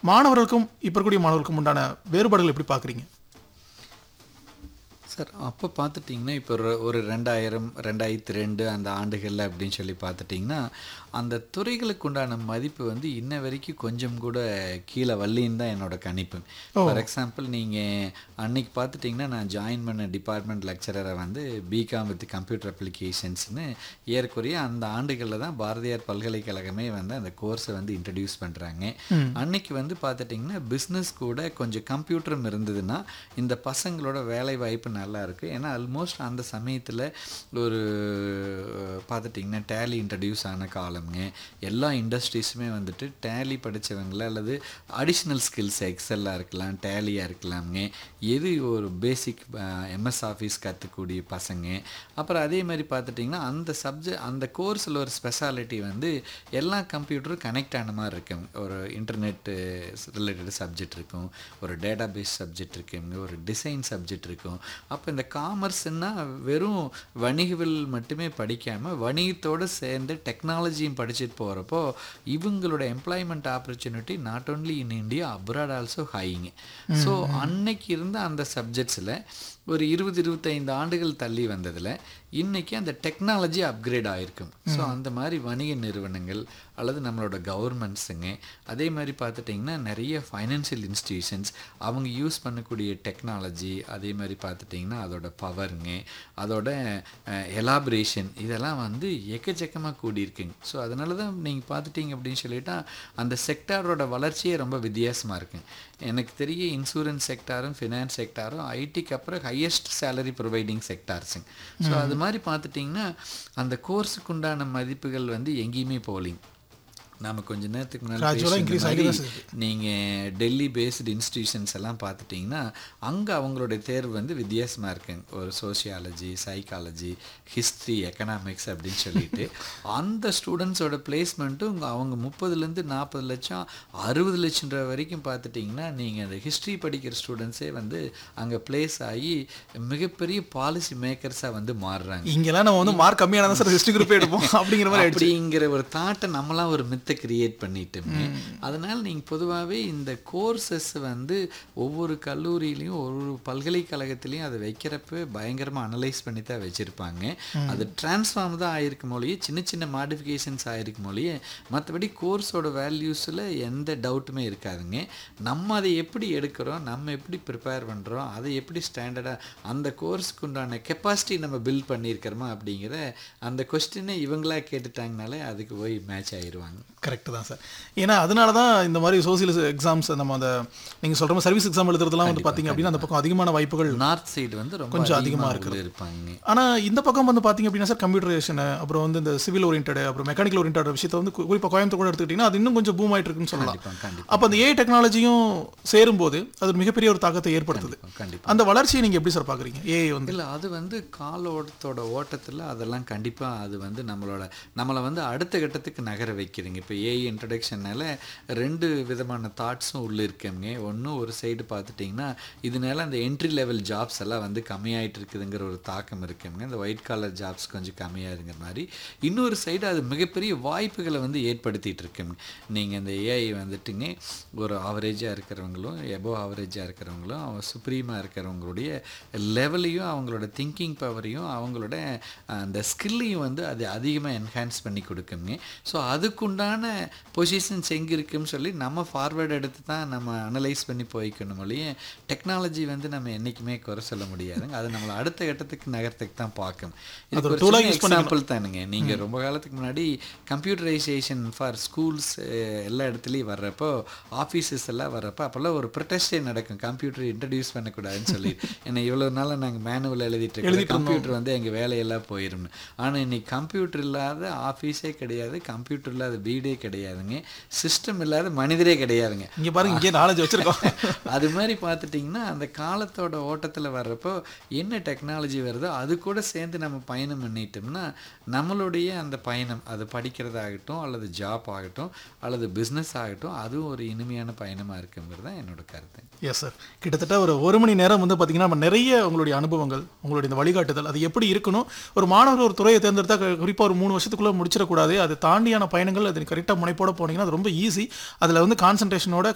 மாணவர்களுக்கும் இப்போ இருக்கக்கூடிய மாணவர்களுக்கும் உண்டான வேறுபாடுகள் எப்படி பார்க்குறீங்க சார் அப்போ பார்த்துட்டிங்கன்னா இப்போ ஒரு ஒரு ரெண்டாயிரம் ரெண்டாயிரத்தி ரெண்டு அந்த ஆண்டுகளில் அப்படின்னு சொல்லி பார்த்துட்டிங்கன்னா அந்த துறைகளுக்கு உண்டான மதிப்பு வந்து இன்ன வரைக்கும் கொஞ்சம் கூட கீழே வரலின்னு தான் என்னோட கணிப்பு ஃபார் எக்ஸாம்பிள் நீங்கள் அன்னைக்கு பார்த்துட்டிங்கன்னா நான் ஜாயின் பண்ண டிபார்ட்மெண்ட் லெக்சரரை வந்து பிகாம் வித் கம்ப்யூட்டர் அப்ளிகேஷன்ஸ்னு ஏறக்குறைய அந்த ஆண்டுகளில் தான் பாரதியார் பல்கலைக்கழகமே வந்து அந்த கோர்ஸை வந்து இன்ட்ரடியூஸ் பண்ணுறாங்க அன்னைக்கு வந்து பார்த்துட்டிங்கன்னா பிஸ்னஸ் கூட கொஞ்சம் கம்ப்யூட்டரும் இருந்ததுன்னா இந்த பசங்களோட வேலை வாய்ப்பு நல்லா இருக்குது ஏன்னா ஆல்மோஸ்ட் அந்த சமயத்தில் ஒரு அஹ், பார்த்துட்டிங்கன்னா டேலி இன்ட்ரடியூஸ் ஆன காலம்ங்க எல்லா இண்டஸ்ட்ரீஸுமே வந்துட்டு டேலி படித்தவங்கள அல்லது அடிஷ்னல் ஸ்கில்ஸ் எக்ஸல்லாக இருக்கலாம் டேலியாக இருக்கலாம்ங்க எது ஒரு பேசிக் எம்எஸ் ஆஃபீஸ் கற்றுக்கூடிய பசங்க அப்புறம் அதே மாதிரி பார்த்துட்டிங்கன்னா அந்த சப்ஜெக்ட் அந்த கோர்ஸில் ஒரு ஸ்பெஷாலிட்டி வந்து எல்லா கம்ப்யூட்டரும் கனெக்ட் ஆன மாதிரி இருக்கும் ஒரு இன்டர்நெட் ரிலேட்டட் சப்ஜெக்ட் இருக்கும் ஒரு டேட்டா பேஸ் சப்ஜெக்ட் இருக்குங்க ஒரு டிசைன் சப்ஜெக்ட் இருக்கும் அப்போ இந்த காமர்ஸ்னா வெறும் வணிகவில் மட்டுமே படிக்காமல் வணிகத்தோடு சேர்ந்து டெக்னாலஜியும் படிச்சுட்டு போகிறப்போ இவங்களோட employment opportunity not only in India abroad also ஹைங்க ஸோ அன்னைக்கு இருந்த அந்த சப்ஜெக்ட்ஸில் ஒரு இருபது இருபத்தைந்து ஆண்டுகள் தள்ளி வந்ததில் இன்னைக்கு அந்த டெக்னாலஜி அப்கிரேட் ஆயிருக்கும் ஸோ அந்த மாதிரி வணிக நிறுவனங்கள் அல்லது நம்மளோட கவர்மெண்ட்ஸுங்க அதே மாதிரி பார்த்துட்டிங்கன்னா நிறைய ஃபைனான்சியல் இன்ஸ்டிடியூஷன்ஸ் அவங்க யூஸ் பண்ணக்கூடிய டெக்னாலஜி அதே மாதிரி பார்த்துட்டிங்கன்னா அதோட பவருங்க அதோட எலாபரேஷன் இதெல்லாம் வந்து எக்கச்சக்கமாக கூடியிருக்குங்க ஸோ அதனால தான் நீங்கள் பார்த்துட்டீங்க அப்படின்னு சொல்லிட்டா அந்த செக்டாரோட வளர்ச்சியே ரொம்ப வித்தியாசமாக இருக்குங்க எனக்கு தெரிய இன்சூரன்ஸ் செக்டாரும் ஃபினான்ஸ் செக்டாரும் ஐடிக்கு அப்புறம் ஹையஸ்ட் சேலரி ப்ரொவைடிங் செக்டார்ஸுங்க ஸோ அது மாதிரி பார்த்துட்டிங்கன்னா அந்த கோர்ஸுக்கு உண்டான மதிப்புகள் வந்து எங்கேயுமே போகலிங்க நாம கொஞ்ச நேரத்துக்கு முன்னாடி Gradually increase ஆகிட்டே தான் பேசின நீங்கள் டெல்லி பேஸ்டு இன்ஸ்டிடியூஷன்ஸ் எல்லாம் பார்த்துட்டிங்கன்னா அங்கே அவங்களுடைய தேர்வு வந்து வித்தியாசமாக இருக்குங்க ஒரு சோஷியாலஜி சைக்காலஜி ஹிஸ்ட்ரி எக்கனாமிக்ஸ் அப்படின்னு சொல்லிட்டு அந்த ஸ்டூடெண்ட்ஸோட பிளேஸ்மெண்ட்டும் அவங்க முப்பதுலேருந்து நாற்பது லட்சம் அறுபது லட்சம் ரூபா வரைக்கும் பார்த்துட்டிங்கன்னா நீங்கள் அந்த ஹிஸ்ட்ரி படிக்கிற ஸ்டூடெண்ட்ஸே வந்து அங்கே பிளேஸ் ஆகி மிகப்பெரிய பாலிசி மேக்கர்ஸாக வந்து மாறுறாங்க இங்கெல்லாம் நம்ம வந்து மார்க் கம்மியான தான் சார் ஹிஸ்ட்ரி குரூப் எடுப்போம் அப்படிங்கிற மாதிரி ஆயிடுச்சு அப்படிங்கிற ஒரு தாட்டை நம்மளாம் ஒரு மித்தை கிரியேட் பண்ணிட்டோமே அதனால நீங்க பொதுவாகவே இந்த கோர்சஸ் வந்து ஒவ்வொரு கல்லூரியிலையும் ஒரு பல்கலைக்கழகத்திலையும் அதை வைக்கிறப்ப பயங்கரமா அனலைஸ் பண்ணி தான் வச்சிருப்பாங்க அது டிரான்ஸ்ஃபார்ம் தான் ஆயிருக்கும் மொழியே சின்ன சின்ன மாடிஃபிகேஷன்ஸ் ஆயிருக்கும் மொழியே மற்றபடி கோர்ஸோட வேல்யூஸில் எந்த டவுட்டுமே இருக்காதுங்க நம்ம அதை எப்படி எடுக்கிறோம் நம்ம எப்படி ப்ரிப்பேர் பண்ணுறோம் அதை எப்படி ஸ்டாண்டர்டாக அந்த கோர்ஸ்க்கு உண்டான கெப்பாசிட்டி நம்ம பில்ட் பண்ணியிருக்கிறோமா அப்படிங்கிற அந்த கொஸ்டினை இவங்களா கேட்டுட்டாங்கனாலே அதுக்கு போய் மேட்ச் ஆயிடுவாங்க கரெக்ட் தான் சார் ஏன்னா அதனால தான் இந்த மாதிரி சோசியல் எக்ஸாம்ஸ் நம்ம அந்த நீங்கள் சொல்கிற மாதிரி சர்வீஸ் எக்ஸாம் எழுதுறதுலாம் வந்து பார்த்தீங்க அப்படின்னா அந்த பக்கம் அதிகமான வாய்ப்புகள் நார்த் சைடு வந்து ரொம்ப கொஞ்சம் அதிகமாக அதிகமா உள்ள இருப்பாங்க ஆனால் இந்த பக்கம் வந்து பார்த்தீங்க அப்படின்னா சார் கம்ப்யூட்டரேஷன் அப்புறம் வந்து இந்த சிவில் ஓரியன்ட் அப்புறம் மெக்கானிக்கல் ஓரியன்ட் விஷயத்தை வந்து குறிப்பாக கோயம்புத்தூர் கூட எடுத்துக்கிட்டிங்கன்னா அது இன்னும் கொஞ்சம் பூம் ஆயிட்டு இருக்குன்னு சொல்லலாம் கண்டிப்பா கண்டிப்பா அப்போ அந்த ஏ டெக்னாலஜியும் சேரும்போது அது ஒரு மிகப்பெரிய ஒரு தாக்கத்தை ஏற்படுத்துது கண்டிப்பா அந்த வளர்ச்சியை நீங்கள் எப்படி சார் பார்க்குறீங்க ஏஐ வந்து இல்லை அது வந்து காலோட்டத்தோட ஓட்டத்தில் அதெல்லாம் கண்டிப்பாக அது வந்து நம்மளோட நம்மளை வந்து அடுத்த கட்டத்துக்கு நகர வைக்கிறீங்க இப்போ ஏஐ இன்ட்ரடக்ஷனால ரெண்டு விதமான தாட்ஸும் உள்ளே இருக்கேங்க ஒன்று ஒரு சைடு பார்த்துட்டிங்கன்னா இதனால அந்த என்ட்ரி லெவல் ஜாப்ஸ் எல்லாம் வந்து கம்மியாயிட்டு இருக்குதுங்கிற ஒரு தாக்கம் இருக்குங்க இந்த ஒயிட் காலர் ஜாப்ஸ் கொஞ்சம் கம்மியாகுங்கிற மாதிரி இன்னொரு சைடு அது மிகப்பெரிய வாய்ப்புகளை வந்து ஏற்படுத்திட்டு இருக்குங்க நீங்கள் இந்த ஏஐ வந்துட்டுங்க ஒரு ஆவரேஜாக இருக்கிறவங்களும் எபோ ஆவரேஜாக இருக்கிறவங்களும் அவங்க சுப்ரீமாக இருக்கிறவங்களுடைய லெவலையும் அவங்களோட திங்கிங் பவரையும் அவங்களோட அஹ், அந்த ஸ்கில்லையும் வந்து அது அதிகமாக என்ஹான்ஸ் பண்ணி கொடுக்குங்க ஸோ அதுக்குண்டான பொசிஷன்ஸ் எங்கே இருக்குன்னு சொல்லி நம்ம ஃபார்வேர்டு எடுத்து தான் நம்ம அனலைஸ் பண்ணி போய்க்கணும் ஒழிய டெக்னாலஜி வந்து நம்ம என்றைக்குமே குறை சொல்ல முடியாதுங்க அது நம்மளை அடுத்த கட்டத்துக்கு நகரத்துக்கு தான் பார்க்கும் இதுக்கு ஒரு tool-ஆ சின்ன use பண்ணிக்கணும். எக்ஸாம்பிள் தானுங்க நீங்கள் ரொம்ப காலத்துக்கு முன்னாடி கம்ப்யூட்டரைசேஷன் ஃபார் ஸ்கூல்ஸ் எல்லா இடத்துலையும் வர்றப்போ ஆஃபீஸஸ் எல்லாம் வர்றப்போ அப்போல்லாம் ஒரு ப்ரொட்டஸ்டே நடக்கும் கம்ப்யூட்டர் இன்ட்ரடியூஸ் பண்ணக்கூடாதுன்னு சொல்லி ஏன்னா இவ்வளோ நாளாக நாங்கள் மேனுவல் எழுதிட்டு இருக்கோம் கம்ப்யூட்டர் வந்து எங்கள் வேலையெல்லாம் போயிடும் ஆனால் இன்னைக்கு கம்ப்யூட்டர் இல்லாத ஆஃபீஸே கிடையாது கம்ப்யூட்டர் இல்லாத வீடே கிடையாதுங்க சிஸ்டம் இல்லாத மனிதரே கிடையாதுங்க இங்கே பாருங்க இங்கே நாலேஜ் வச்சிருக்கோம் அது மாதிரி பார்த்துட்டிங்கன்னா அந்த காலத்தோட ஓட்டத்தில் வர்றப்போ என்ன டெக்னாலஜி வருதோ அது கூட சேர்ந்து நம்ம பயணம் பண்ணிட்டோம்னா நம்மளுடைய அந்த பயணம் அது படிக்கிறதாகட்டும் அல்லது ஜாப் ஆகட்டும் அல்லது பிஸ்னஸ் ஆகட்டும் அதுவும் ஒரு இனிமையான பயணமாக இருக்குங்கிறது தான் என்னோட கருத்து எஸ் சார் கிட்டத்தட்ட ஒரு ஒரு மணி நேரம் வந்து பார்த்தீங்கன்னா நம்ம நிறைய உங்களுடைய அனுபவங்கள் உங்களுடைய இந்த வழிகாட்டுதல் அது எப்படி இருக்கணும் ஒரு மாணவர் ஒரு துறையை தேர்ந்தெடுத்தா குறிப்பாக ஒரு மூணு வருஷத்துக்குள்ளே முடிச்சிடக்கூடாது அது தாண்டியான பயணங்கள் அது கரெக்டாக முனைப்போட போனீங்கன்னா அது ரொம்ப ஈஸி அதில் வந்து கான்சன்ட்ரேஷனோட